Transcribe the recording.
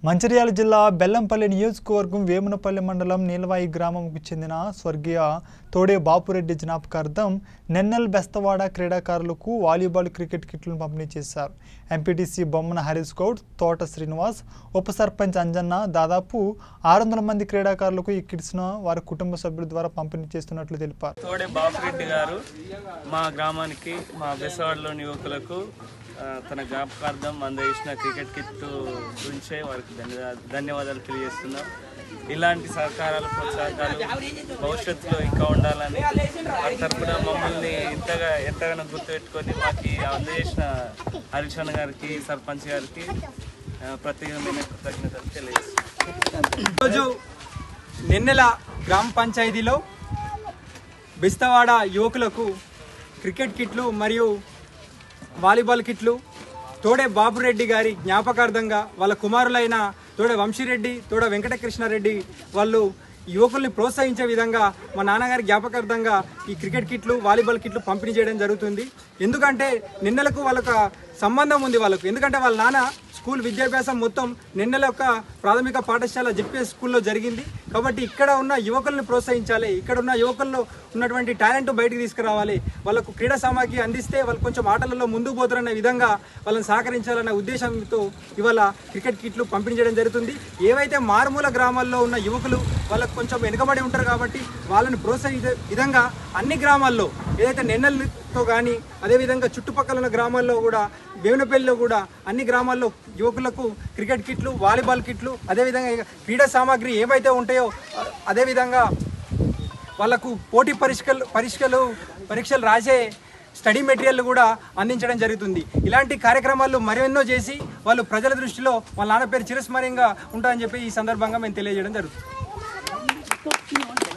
మంచిర్యాల జిల్లా బెల్లంపల్లి నియోజకవర్గం వేమునపల్లి మండలం నీలవాయి గ్రామంకు చెందిన స్వర్గీయ తోడే బాపురెడ్డి జ్ఞాపకార్థం నెన్నెల్ బెస్తవాడ క్రీడాకారులకు వాలీబాల్ క్రికెట్ కిట్లను పంపిణీ చేశారు ఎంపీటీసీ బొమ్మన హరీష్ గౌడ్ తోట శ్రీనివాస్ ఉప సర్పంచ్ అంజన్న దాదాపు ఆరు వందల మంది క్రీడాకారులకు ఈ కిట్స్ను వారి కుటుంబ సభ్యుల ద్వారా పంపిణీ చేస్తున్నట్లు తెలిపారు తోడే బాపురెడ్డి గారు మా గ్రామానికి మా బెసవాడలోని యువకులకు ఆ, తన జ్ఞాపకార్థం అందజేసిన క్రికెట్ కిట్ గురించే వారికి ధన్యవాదాలు ధన్యవాదాలు తెలియజేస్తున్నాం ఇలాంటి సహకారాలు ప్రోత్సాహకాలు భవిష్యత్తులో ఇంకా ఉండాలని వారి తరపున మమ్మల్ని ఇంతగా ఎంతగానో గుర్తుపెట్టుకొని మాకు ఈ అందజేసిన హరిశన్న గారికి సర్పంచ్ గారికి ఆ, ప్రత్యేకమైన కృతజ్ఞతలు తెలియజేస్తున్నాం ఈరోజు నిన్నెల గ్రామ పంచాయతీలో బెస్తవాడ యువకులకు క్రికెట్ కిట్లు మరియు వాలీబాల్ కిట్లు తోడే బాబురెడ్డి గారి జ్ఞాపకార్థంగా వాళ్ళ కుమారులైన తోడే వంశీరెడ్డి తోడే వెంకటకృష్ణారెడ్డి వాళ్ళు యువకుల్ని ప్రోత్సహించే విధంగా మా నాన్నగారి జ్ఞాపకార్థంగా ఈ క్రికెట్ కిట్లు వాలీబాల్ కిట్లు పంపిణీ చేయడం జరుగుతుంది ఎందుకంటే నిన్నలకు వాళ్ళకు సంబంధం ఉంది వాళ్ళకు ఎందుకంటే వాళ్ళ నాన్న స్కూల్ విద్యాభ్యాసం మొత్తం నిన్నెల యొక్క ప్రాథమిక పాఠశాల జెడ్పీఎస్ స్కూల్లో జరిగింది కాబట్టి ఇక్కడ ఉన్న యువకుల్ని ప్రోత్సహించాలి ఇక్కడ ఉన్న యువకుల్లో ఉన్నటువంటి టాలెంట్ బయటికి తీసుకురావాలి వాళ్ళకు క్రీడా సామాగ్రి అందిస్తే వాళ్ళు కొంచెం ఆటలలో ముందుకు పోతారనే విధంగా వాళ్ళని సహకరించాలనే ఉద్దేశంతో ఇవాళ క్రికెట్ కిట్లు పంపిణీ చేయడం జరుగుతుంది ఏవైతే మారుమూల గ్రామాల్లో ఉన్న యువకులు వాళ్ళకు కొంచెం వెనుకబడి ఉంటారు కాబట్టి వాళ్ళని ప్రోత్సహించే విధంగా అన్ని గ్రామాల్లో ఏదైతే నెన్నెలతో కానీ అదేవిధంగా చుట్టుపక్కల ఉన్న గ్రామాల్లో కూడా వేమునపల్లిలో కూడా అన్ని గ్రామాల్లో యువకులకు క్రికెట్ కిట్లు వాలీబాల్ కిట్లు అదేవిధంగా ఇక క్రీడా సామాగ్రి ఏవైతే ఉంటాయో అ- అదేవిధంగా వాళ్ళకు పోటీ పరీక్షలు పరీక్షలు పరీక్షలు రాసే స్టడీ మెటీరియల్ కూడా అందించడం జరుగుతుంది ఇలాంటి కార్యక్రమాలు మరెన్నో చేసి వాళ్ళు ప్రజల దృష్టిలో వాళ్ళ నాన్న పేరు చిరస్మరణీయంగా ఉంటారని చెప్పి ఈ సందర్భంగా మేము తెలియజేయడం జరుగుతుంది